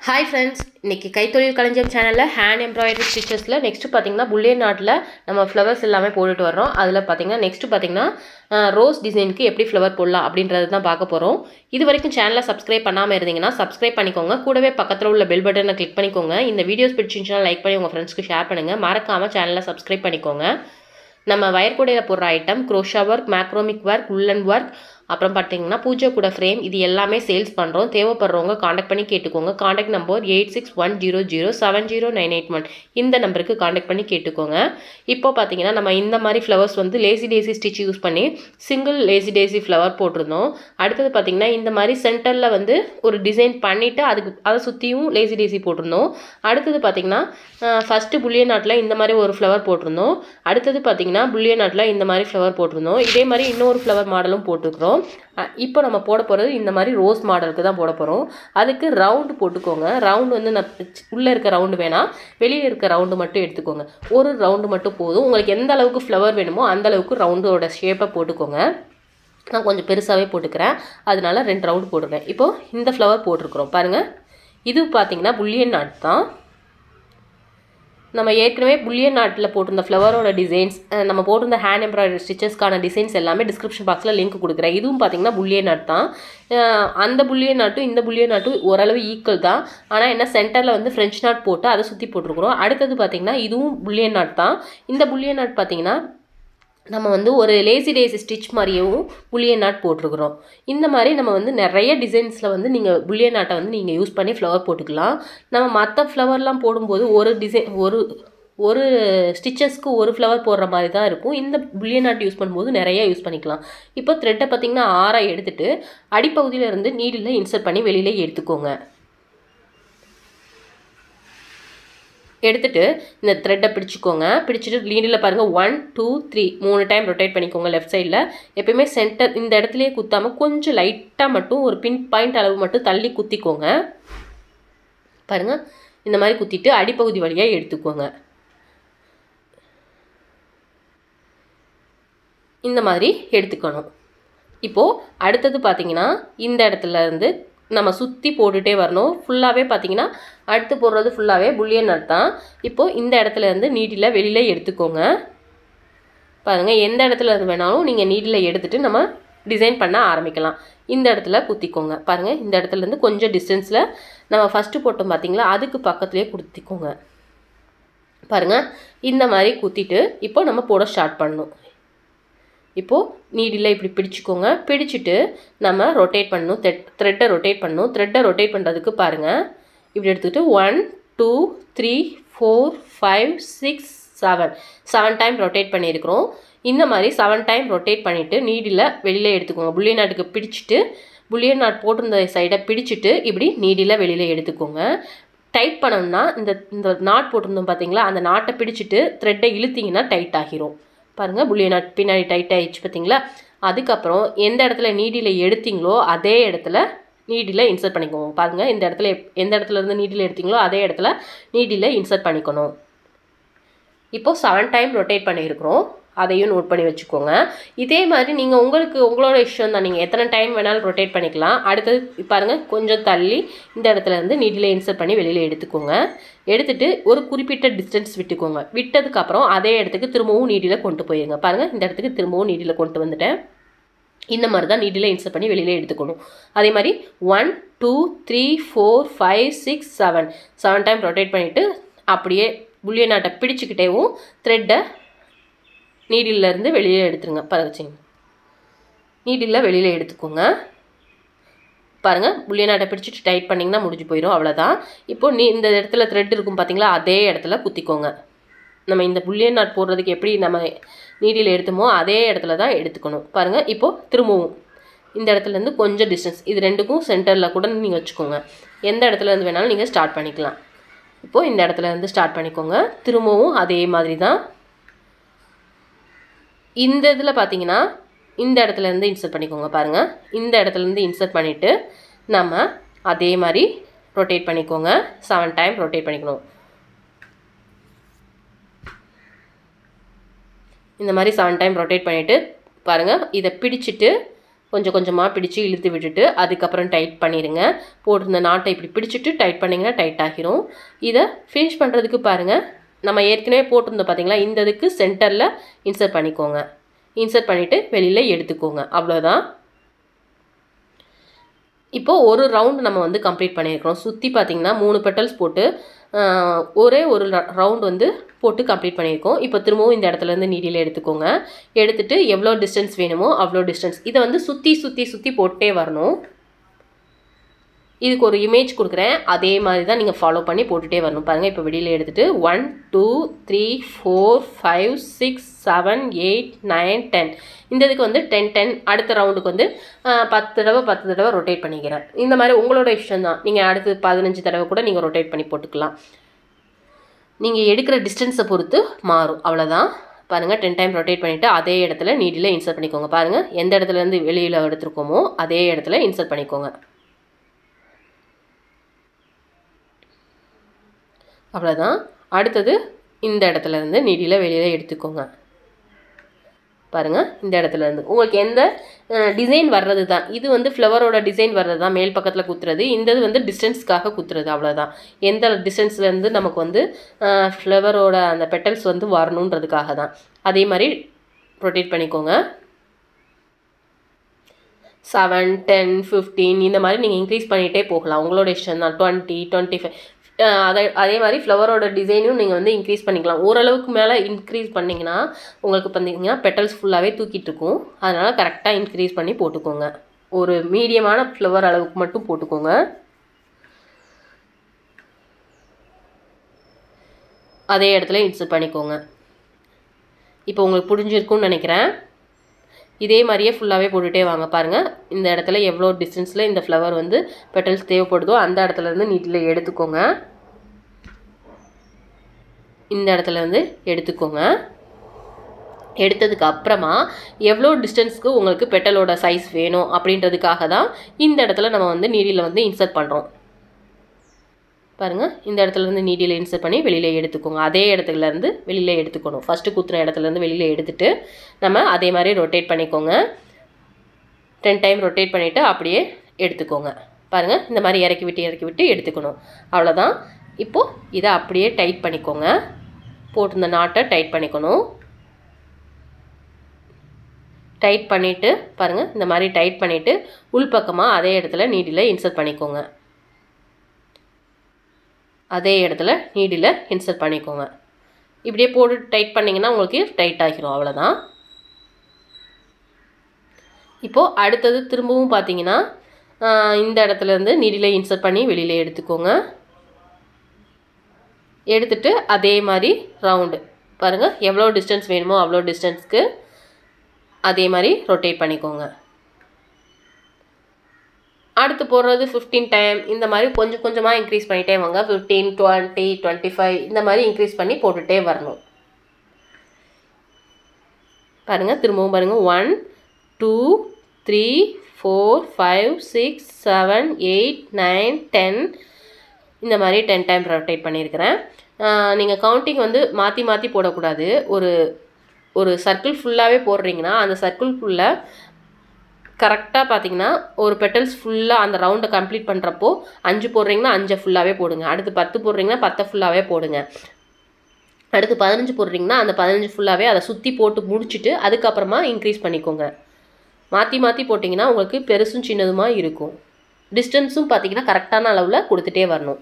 hi friends இன்றைக்கி கைத்தொழில் களஞ்சியம் சேனலில் ஹேண்ட் எம்ப்ராய்டரி ஸ்டிச்சஸில் நெக்ஸ்ட்டு பார்த்தீங்கன்னா புல்லியன் நாட்டில் நம்ம ஃப்ளவர்ஸ் எல்லாமே போட்டுட்டு வர்றோம் அதில் பார்த்தீங்கன்னா நெக்ஸ்ட்டு பார்த்தீங்கன்னா ரோஸ் டிசைனுக்கு எப்படி ஃப்ளவர் போடலாம் அப்படின்றது தான் பார்க்க போகிறோம் இது வரைக்கும் சேனலை சப்ஸ்கிரைப் பண்ணாமல் இருந்தீங்கன்னா சப்ஸ்கிரைப் பண்ணிக்கோங்க கூடவே பக்கத்தில் உள்ள பெல் பட்டனை கிளிக் பண்ணிக்கோங்க இந்த வீடியோஸ் பிடிச்சிருந்துச்சுன்னா லைக் பண்ணி உங்கள் ஃப்ரெண்ட்ஸ்க்கு ஷேர் பண்ணுங்கள் மறக்காமல் சேனலை சப்ஸ்கிரைப் பண்ணிக்கோங்க நம்ம வயர்கூடையில் போடுற item crochet work macrame work woollen work அப்புறம் பார்த்தீங்கன்னா பூஜை கூட ஃப்ரேம் இது எல்லாமே சேல்ஸ் பண்ணுறோம் தேவைப்படுறவங்க காண்டாக்ட் பண்ணி கேட்டுக்கோங்க contact number eight six one zero zero seven zero nine eight one இந்த நம்பருக்கு காண்டாக்ட் பண்ணி கேட்டுக்கோங்க இப்போ பார்த்தீங்கன்னா நம்ம இந்த மாதிரி ஃப்ளவர்ஸ் வந்து லேசி டேசி ஸ்டிச் யூஸ் பண்ணி சிங்கிள் லேசி டேசி ஃப்ளவர் போட்டிருந்தோம் அடுத்தது பார்த்தீங்கன்னா இந்த மாதிரி சென்டரில் வந்து ஒரு டிசைன் பண்ணிவிட்டு அதுக்கு அதை சுற்றியும் லேசி டேசி போட்டிருந்தோம் அடுத்தது பார்த்தீங்கன்னா ஃபஸ்ட்டு புல்லியன் நாட்டில் இந்த மாதிரி ஒரு ஃப்ளவர் போட்டிருந்தோம் அடுத்தது பார்த்தீங்கன்னா புல்லியன் நாட்டில் இந்த மாதிரி ஃப்ளவர் போட்டிருந்தோம் இதே மாதிரி இன்னொரு ஃப்ளவர் மாடலும் போட்டிருக்கிறோம் இப்போ நம்ம போட போகிறது இந்த மாதிரி ரோஸ் மாடலுக்கு தான் போட போகிறோம் அதுக்கு ரவுண்டு போட்டுக்கோங்க ரவுண்டு வந்து நான் உள்ளே இருக்க ரவுண்டு வேணாம் வெளியே இருக்க ரவுண்டு மட்டும் எடுத்துக்கோங்க ஒரு ரவுண்டு மட்டும் போதும் உங்களுக்கு எந்த அளவுக்கு ஃப்ளவர் வேணுமோ அந்த அளவுக்கு ரவுண்டோட ஷேப்பை போட்டுக்கோங்க நான் கொஞ்சம் பெருசாகவே போட்டுக்கிறேன் அதனால ரெண்டு ரவுண்டு போட்டுருக்கேன் இப்போது இந்த ஃப்ளவர் போட்டிருக்கிறோம் பாருங்கள் இது பார்த்தீங்கன்னா புல்லியன் நாட் தான் நம்ம ஏற்கனவே புல்லியன் நாட்டில் போட்டிருந்த ஃப்ளவரோட டிசைன்ஸ் நம்ம போட்டிருந்த ஹேண்ட் எம்ப்ராய்டரி ஸ்டிச்சஸ்க்கான டிசைன்ஸ் எல்லாமே டிஸ்கிரிப்ஷன் பாக்ஸில் லிங்க் கொடுக்குறேன் இதுவும் பார்த்தீங்கன்னா புல்லியன் நாட் தான் அந்த புல்லியன் நாட்டும் இந்த புல்லியன் நாட்டும் ஓரளவு ஈக்குவல் தான் ஆனால் என்ன சென்டரில் வந்து ஃப்ரெஞ்ச் நாட் போட்டு அதை சுற்றி போட்டிருக்கிறோம் அடுத்தது பார்த்தீங்கன்னா இதுவும் புல்லியன் நாட் தான் இந்த புல்லியன் நாட் பார்த்தீங்கன்னா நம்ம வந்து ஒரு லேசி டேசி ஸ்டிச் மாதிரியும் புல்லியன் நாட் போட்டிருக்கிறோம் இந்த மாதிரி நம்ம வந்து நிறைய டிசைன்ஸில் வந்து நீங்கள் புல்லியன் நாட்டை வந்து நீங்கள் யூஸ் பண்ணி ஃப்ளவர் போட்டுக்கலாம் நம்ம மற்ற ஃப்ளவர்லாம் போடும்போது ஒரு டிசைன் ஒரு ஒரு ஸ்டிச்சஸ்க்கு ஒரு ஃப்ளவர் போடுற மாதிரி தான் இருக்கும் இந்த புல்லியன் நாட் யூஸ் பண்ணும்போது நிறைய யூஸ் பண்ணிக்கலாம் இப்போ த்ரெட்டை பார்த்திங்கன்னா ஆறாக எடுத்துகிட்டு அடிப்பகுதியில் இருந்து நீடில் இன்சர்ட் பண்ணி வெளியில் எடுத்துக்கோங்க எடுத்துகிட்டு இந்த த்ரெட்டை பிடிச்சிக்கோங்க பிடிச்சிட்டு லீடில் பாருங்கள் ஒன் டூ த்ரீ மூணு டைம் ரொட்டேட் பண்ணிக்கோங்க லெஃப்ட் சைடில் எப்பயுமே சென்டர் இந்த இடத்துலையே குத்தாமல் கொஞ்சம் லைட்டாக மட்டும் ஒரு பின் பாயிண்ட் அளவு மட்டும் தள்ளி குத்திக்கோங்க பாருங்கள் இந்த மாதிரி குத்திட்டு அடிப்பகுதி வழியாக எடுத்துக்கோங்க இந்த மாதிரி எடுத்துக்கணும் இப்போது அடுத்தது பார்த்தீங்கன்னா இந்த இடத்துல இருந்து நம்ம சுற்றி போட்டுகிட்டே வரணும் ஃபுல்லாகவே பார்த்தீங்கன்னா அடுத்து போடுறது ஃபுல்லாகவே புல்லியன் நட் தான் இப்போது இந்த இடத்துல இருந்து நீட்டில் வெளியில் எடுத்துக்கோங்க பாருங்கள் எந்த இடத்துல இருந்து வேணாலும் நீங்கள் நீட்டில் எடுத்துகிட்டு நம்ம டிசைன் பண்ண ஆரம்பிக்கலாம் இந்த இடத்துல குத்திக்கோங்க பாருங்கள் இந்த இடத்துலேருந்து கொஞ்சம் டிஸ்டன்ஸில் நம்ம ஃபஸ்ட்டு போட்டோம் பார்த்தீங்களா அதுக்கு பக்கத்துலேயே குத்திக்கோங்க பாருங்கள் இந்த மாதிரி குத்திட்டு இப்போ நம்ம போட ஸ்டார்ட் பண்ணணும் இப்போது நீடில் இப்படி பிடிச்சிக்கோங்க பிடிச்சிட்டு நம்ம ரொட்டேட் பண்ணணும் த்ரெட் த்ரெட்டை ரொட்டேட் பண்ணணும் த்ரெட்டை ரொட்டேட் பண்ணுறதுக்கு பாருங்கள் இப்படி எடுத்துக்கிட்டு one two three four five six seven seven time rotate பண்ணியிருக்கிறோம் இந்த மாதிரி செவன் டைம் ரொட்டேட் பண்ணிவிட்டு நீடில் வெளியில் எடுத்துக்கோங்க புல்லியன் நாட்டுக்கு பிடிச்சிட்டு புல்லியன் நாட் போட்டிருந்த சைடை பிடிச்சிட்டு இப்படி நீடில் வெளியில் எடுத்துக்கோங்க டைட் பண்ணோம்னா இந்த இந்த நாட் போட்டிருந்தோம் பார்த்தீங்களா அந்த நாட்டை பிடிச்சிட்டு த்ரெட்டை இழுத்திங்கன்னா டைட் ஆகிரும் பாருங்கள் புல்லியன் நாட் பின்னாடி டைட் ஆகிடுச்சு பார்த்தீங்களா அதுக்கப்புறம் எந்த இடத்துல நீடியில் எடுத்தீங்களோ அதே இடத்துல நீடியில் இன்சர்ட் பண்ணிக்கோங்க பாருங்கள் இந்த இடத்துல எந்த இடத்துல இருந்து நீடியில் எடுத்தீங்களோ அதே இடத்துல நீடியில் இன்சர்ட் பண்ணிக்கணும் இப்போது செவன் டைம் ரொட்டேட் பண்ணியிருக்கிறோம் அதையும் நோட் பண்ணி வச்சுக்கோங்க இதே மாதிரி நீங்கள் உங்களுக்கு உங்களோட இஷ்டம் தான் நீங்கள் எத்தனை டைம் வேணாலும் ரொட்டேட் பண்ணிக்கலாம் அடுத்தது பாருங்கள் கொஞ்சம் தள்ளி இந்த இடத்துல இருந்து நீடில் இன்சர்ட் பண்ணி வெளியில் எடுத்துக்கோங்க எடுத்துகிட்டு ஒரு குறிப்பிட்ட டிஸ்டன்ஸ் விட்டுக்கோங்க விட்டதுக்கப்புறம் அதே இடத்துக்கு திரும்பவும் நீடியில் கொண்டு போயிருங்க பாருங்கள் இந்த இடத்துக்கு திரும்பவும் நீடியில் கொண்டு வந்துட்டேன் இந்த மாதிரி தான் நீடில் இன்சர்ட் பண்ணி வெளியில் எடுத்துக்கணும் அதே மாதிரி one two three four five six seven seven time rotate பண்ணிவிட்டு அப்படியே புல்லியன் நாட்டை பிடிச்சிக்கிட்டேவும் த்ரெட்டை நீடிலேருந்து வெளியில் எடுத்துருங்க பரவச்சிங்க நீடில் வெளியில் எடுத்துக்கோங்க பாருங்கள் புள்ளிய நாட்டை பிடிச்சிட்டு டைட் பண்ணிங்கன்னா முடிஞ்சு போயிடும் அவ்வளோதான் இப்போது நீ இந்த இடத்துல த்ரெட் இருக்கும் பார்த்தீங்களா அதே இடத்துல குத்திக்கோங்க நம்ம இந்த புல்லியன் நாட் போடுறதுக்கு எப்படி நம்ம நீடியில் எடுத்தோமோ அதே இடத்துல தான் எடுத்துக்கணும் பாருங்கள் இப்போது திரும்பவும் இந்த இடத்துலேருந்து கொஞ்சம் டிஸ்டன்ஸ் இது ரெண்டுக்கும் சென்டரில் கூட நீங்கள் வச்சுக்கோங்க எந்த இடத்துல இருந்து வேணாலும் நீங்கள் ஸ்டார்ட் பண்ணிக்கலாம் இப்போது இந்த இடத்துல இருந்து ஸ்டார்ட் பண்ணிக்கோங்க திரும்பவும் அதே மாதிரி தான் இந்த இதில் பார்த்தீங்கன்னா இந்த இடத்துலேருந்து இன்சர்ட் பண்ணிக்கோங்க பாருங்கள் இந்த இடத்துலேருந்து இன்சர்ட் பண்ணிவிட்டு நம்ம அதே மாதிரி ரொட்டேட் பண்ணிக்கோங்க செவன் டைம் ரொட்டேட் பண்ணிக்கணும் இந்த மாதிரி செவன் டைம் ரொட்டேட் பண்ணிவிட்டு பாருங்கள் இதை பிடிச்சிட்டு கொஞ்சம் கொஞ்சமாக பிடிச்சு இழுத்து விட்டுட்டு அதுக்கப்புறம் டைட் பண்ணிடுங்க போட்டிருந்த நாட்டை இப்படி பிடிச்சிட்டு டைட் பண்ணிங்கன்னா டைட் ஆகிரும் இதை ஃபினிஷ் பண்ணுறதுக்கு பாருங்கள் நம்ம ஏற்கனவே போட்டிருந்தோம் பார்த்தீங்களா இந்த இதுக்கு சென்டரில் இன்சர்ட் பண்ணிக்கோங்க இன்சர்ட் பண்ணிவிட்டு வெளியில் எடுத்துக்கோங்க அவ்வளோதான் இப்போது ஒரு ரவுண்ட் நம்ம வந்து கம்ப்ளீட் பண்ணியிருக்கிறோம் சுற்றி பார்த்தீங்கன்னா மூணு பெட்டல்ஸ் போட்டு ஆஹ், ஒரே ஒரு ரவுண்ட் வந்து போட்டு கம்ப்ளீட் பண்ணியிருக்கோம் இப்போ திரும்பவும் இந்த இடத்துல இருந்து நீடியில் எடுத்துக்கோங்க எடுத்துட்டு எவ்வளோ டிஸ்டன்ஸ் வேணுமோ அவ்வளோ டிஸ்டன்ஸ் இதை வந்து சுற்றி சுற்றி சுற்றி போட்டே வரணும் இதுக்கு ஒரு இமேஜ் கொடுக்குறேன் அதே மாதிரி தான் நீங்கள் ஃபாலோ பண்ணி போட்டுகிட்டே வரணும் பாருங்கள் இப்போ வெளியில் எடுத்துகிட்டு one two three four five six seven eight nine ten இந்த இதுக்கு வந்து டென் டென் அடுத்த ரவுண்டுக்கு வந்து ஆஹ், பத்து தடவை பத்து தடவை ரொட்டேட் பண்ணிக்கிறேன் இந்த மாதிரி உங்களோட இஷ்டம் தான் நீங்கள் அடுத்து பதினஞ்சு தடவை கூட நீங்கள் ரொட்டேட் பண்ணி போட்டுக்கலாம் நீங்கள் எடுக்கிற டிஸ்டன்ஸை பொறுத்து மாறும் அவ்வளோதான் பாருங்கள் டென் டைம் ரொட்டேட் பண்ணிவிட்டு அதே இடத்துல நீடில் இன்சர்ட் பண்ணிக்கோங்க பாருங்கள் எந்த இடத்துலேருந்து வெளியில் எடுத்துருக்கோமோ அதே இடத்துல இன்சர்ட் பண்ணிக்கோங்க அவ்வளோதான் அடுத்தது இந்த இடத்துல இருந்து நீடியில் வெளியில் எடுத்துக்கோங்க பாருங்கள் இந்த இடத்துல இருந்து உங்களுக்கு எந்த டிசைன் வர்றது தான் இது வந்து ஃப்ளவரோட டிசைன் வர்றது தான் மேல் பக்கத்தில் குத்துறது இந்த இது வந்து டிஸ்டன்ஸ்க்காக குத்துறது அவ்வளோதான் எந்த டிஸ்டன்ஸ்லேருந்து நமக்கு வந்து ஃப்ளவரோட அந்த பெட்டல்ஸ் வந்து வரணுன்றதுக்காக தான் அதே மாதிரி ரொட்டேட் பண்ணிக்கோங்க செவன் டென் ஃபிஃப்டீன் இந்த மாதிரி நீங்கள் இன்க்ரீஸ் பண்ணிகிட்டே போகலாம் உங்களோட இஷ்டம் தான் டுவெண்ட்டி டுவெண்ட்டி ஃபைவ் அதே அதே மாதிரி ஃப்ளவரோட டிசைனும் நீங்கள் வந்து இன்க்ரீஸ் பண்ணிக்கலாம் ஓரளவுக்கு மேலே இன்க்ரீஸ் பண்ணிங்கன்னா உங்களுக்கு பார்த்தீங்கன்னா பெட்டல்ஸ் ஃபுல்லாகவே தூக்கிட்டு இருக்கும் அதனால் கரெக்டாக இன்க்ரீஸ் பண்ணி போட்டுக்கோங்க ஒரு மீடியமான ஃப்ளவர் அளவுக்கு மட்டும் போட்டுக்கோங்க அதே இடத்துல இன்சர்ட் பண்ணிக்கோங்க இப்போ உங்களுக்கு புரிஞ்சிருக்கும்னு நினைக்கிறேன் இதே மாதிரியே ஃபுல்லாகவே போட்டுகிட்டே வாங்க பாருங்கள் இந்த இடத்துல எவ்வளோ டிஸ்டன்ஸில் இந்த ஃப்ளவர் வந்து பெட்டல்ஸ் தேவைப்படுதோ அந்த இடத்துல இருந்து நீட்டில் எடுத்துக்கோங்க இந்த இடத்துல இருந்து எடுத்துக்கோங்க எடுத்ததுக்கு அப்புறமா எவ்வளோ டிஸ்டன்ஸ்க்கு உங்களுக்கு பெட்டலோட சைஸ் வேணும் அப்படின்றதுக்காக தான் இந்த இடத்துல நம்ம வந்து நீடியில் வந்து இன்சர்ட் பண்ணுறோம் பாருங்கள் இந்த இடத்துல இருந்து நீடியில் இன்சர்ட் பண்ணி வெளியில் எடுத்துக்கோங்க அதே இடத்துல இருந்து வெளியில் எடுத்துக்கணும் ஃபஸ்ட்டு குத்துன இடத்துல இருந்து வெளியில் எடுத்துட்டு நம்ம அதே மாதிரி ரொட்டேட் பண்ணிக்கோங்க டென் டைம் ரொட்டேட் பண்ணிவிட்டு அப்படியே எடுத்துக்கோங்க பாருங்கள் இந்த மாதிரி இறக்கி விட்டு இறக்கி விட்டு எடுத்துக்கணும் அவ்வளோதான் இப்போது இதை அப்படியே டைட் பண்ணிக்கோங்க போட்டிருந்த நாட்டை டைட் பண்ணிக்கணும் டைட் பண்ணிவிட்டு பாருங்கள் இந்த மாதிரி டைட் பண்ணிவிட்டு உள்பக்கமாக அதே இடத்துல நீடில் இன்சர்ட் பண்ணிக்கோங்க அதே இடத்துல நீடில் இன்சர்ட் பண்ணிக்கோங்க இப்படியே போட்டு டைட் பண்ணிங்கன்னா உங்களுக்கு டைட் ஆகிரும் அவ்வளோதான் இப்போது அடுத்தது திரும்பவும் பார்த்தீங்கன்னா ஆஹ், இந்த இடத்துல இருந்து நீடில் இன்சர்ட் பண்ணி வெளியில் எடுத்துக்கோங்க எடுத்துட்டு அதே மாதிரி ரவுண்டு பாருங்கள் எவ்வளோ டிஸ்டன்ஸ் வேணுமோ அவ்வளோ டிஸ்டன்ஸ்க்கு அதே மாதிரி ரொட்டேட் பண்ணிக்கோங்க அடுத்து போடுறது ஃபிஃப்டீன் டைம் இந்த மாதிரி கொஞ்சம் கொஞ்சமாக இன்க்ரீஸ் பண்ணிட்டே வாங்க ஃபிஃப்டீன் டுவெண்ட்டி டுவெண்ட்டி ஃபைவ் இந்த மாதிரி இன்க்ரீஸ் பண்ணி போட்டுகிட்டே வரணும் பாருங்கள் திரும்பவும் பாருங்கள் one two three four five six seven eight nine ten இந்த மாதிரி டென் டைம் ரொட்டேட் பண்ணியிருக்கிறேன் நீங்கள் கவுண்டிங் வந்து மாற்றி மாற்றி போடக்கூடாது ஒரு ஒரு சர்க்கிள் ஃபுல்லாகவே போடுறீங்கன்னா அந்த சர்க்கிள் ஃபுல்லாக கரெக்டாக பார்த்தீங்கன்னா ஒரு பெட்டல்ஸ் ஃபுல்லாக அந்த ரவுண்டை கம்ப்ளீட் பண்ணுறப்போ அஞ்சு போடுறீங்கன்னா அஞ்சை ஃபுல்லாகவே போடுங்க அடுத்து பத்து போடுறீங்கன்னா பத்தை ஃபுல்லாகவே போடுங்க அடுத்து பதினஞ்சு போடுறீங்கன்னா அந்த பதினஞ்சு ஃபுல்லாகவே அதை சுற்றி போட்டு முடிச்சுட்டு அதுக்கப்புறமா இன்க்ரீஸ் பண்ணிக்கோங்க மாற்றி மாற்றி போட்டிங்கன்னா உங்களுக்கு பெருசும் சின்னதுமா இருக்கும் டிஸ்டன்ஸும் பார்த்தீங்கன்னா கரெக்டான அளவில் கொடுத்துட்டே வரணும்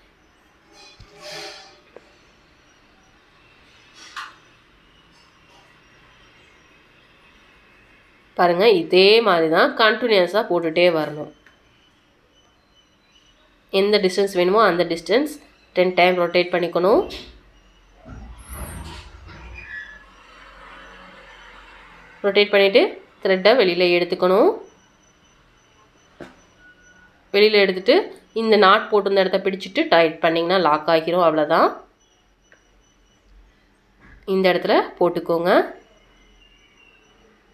பாருங்கள் இதே மாதிரி தான் கண்டினியூஸாக போட்டுகிட்டே வரணும் எந்த டிஸ்டன்ஸ் வேணுமோ அந்த டிஸ்டன்ஸ் டென் டைம் ரொட்டேட் பண்ணிக்கணும் ரொட்டேட் பண்ணிவிட்டு த்ரெட்டை வெளியில் எடுத்துக்கணும் வெளியில் எடுத்துட்டு இந்த நாட் போட்டிருந்த இடத்த பிடிச்சிட்டு டைட் பண்ணிங்கன்னா லாக் ஆகிரும் அவ்வளோதான் இந்த இடத்துல போட்டுக்கோங்க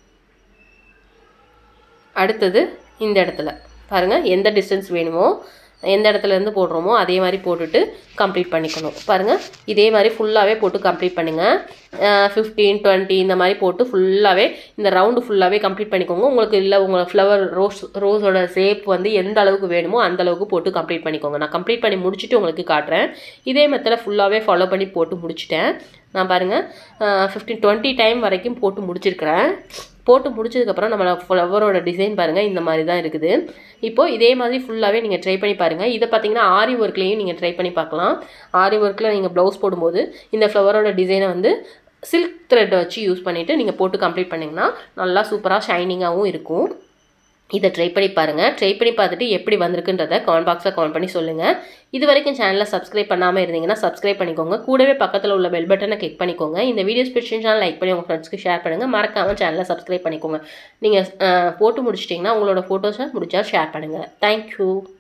அடுத்தது இந்த இடத்துல பாருங்கள் எந்த டிஸ்டன்ஸ் வேணுமோ எந்த இடத்துல இருந்து போடுறோமோ அதே மாதிரி போட்டுட்டு கம்ப்ளீட் பண்ணிக்கணும் பாருங்கள் இதே மாதிரி ஃபுல்லாகவே போட்டு கம்ப்ளீட் பண்ணுங்கள் ஃபிஃப்டீன் டுவெண்ட்டி இந்த மாதிரி போட்டு ஃபுல்லாகவே இந்த ரவுண்டு ஃபுல்லாகவே கம்ப்ளீட் பண்ணிக்கோங்க உங்களுக்கு இல்லை உங்கள் ஃப்ளவர் ரோஸ் ரோஸோட ஷேப் வந்து எந்த அளவுக்கு வேணுமோ அந்த அளவுக்கு போட்டு கம்ப்ளீட் பண்ணிக்கோங்க நான் கம்ப்ளீட் பண்ணி முடிச்சுட்டு உங்களுக்கு காட்டுறேன் இதே மெத்தடை ஃபுல்லாகவே ஃபாலோ பண்ணி போட்டு முடிச்சிட்டேன் நான் பாருங்கள் ஃபிஃப்டீன் டுவெண்ட்டி டைம் வரைக்கும் போட்டு முடிச்சிருக்கிறேன் போட்டு முடிச்சதுக்கப்புறம் நம்ம ஃப்ளவரோட டிசைன் பாருங்கள் இந்த மாதிரி தான் இருக்குது இப்போது இதே மாதிரி ஃபுல்லாகவே நீங்கள் ட்ரை பண்ணி பாருங்கள் இதை பார்த்தீங்கன்னா ஆரி ஒர்க்லேயும் நீங்கள் ட்ரை பண்ணி பார்க்கலாம் ஆரி ஒர்க்கில் நீங்கள் ப்ளவுஸ் போடும்போது இந்த ஃப்ளவரோட டிசைனை வந்து சில்க் த்ரெட் வச்சு யூஸ் பண்ணிவிட்டு நீங்கள் போட்டு கம்ப்ளீட் பண்ணிங்கன்னா நல்லா சூப்பராக ஷைனிங்காகவும் இருக்கும் இதை ட்ரை பண்ணி பாருங்கள் ட்ரை பண்ணி பார்த்துட்டு எப்படி வந்திருக்குன்றத கமெண்ட் பாக்ஸில் கமெண்ட் பண்ணி சொல்லுங்கள் இது வரைக்கும் சேனலை சப்ஸ்கிரைப் பண்ணாமல் இருந்தீங்கன்னா சப்ஸ்கிரைப் பண்ணிக்கோங்க கூடவே பக்கத்தில் உள்ள பெல் பட்டனை கிளிக் பண்ணிக்கோங்க இந்த வீடியோஸ் பிடிச்சிருந்துச்சுன்னா லைக் பண்ணி உங்கள் ஃப்ரெண்ட்ஸ்க்கு ஷேர் பண்ணுங்கள் மறக்காமல் சேனலை சப்ஸ்கிரைப் பண்ணிக்கோங்க நீங்கள் போட்டு முடிச்சிட்டிங்கன்னா உங்களோட ஃபோட்டோஸை முடிச்சா ஷேர் பண்ணுங்கள் தேங்க்யூ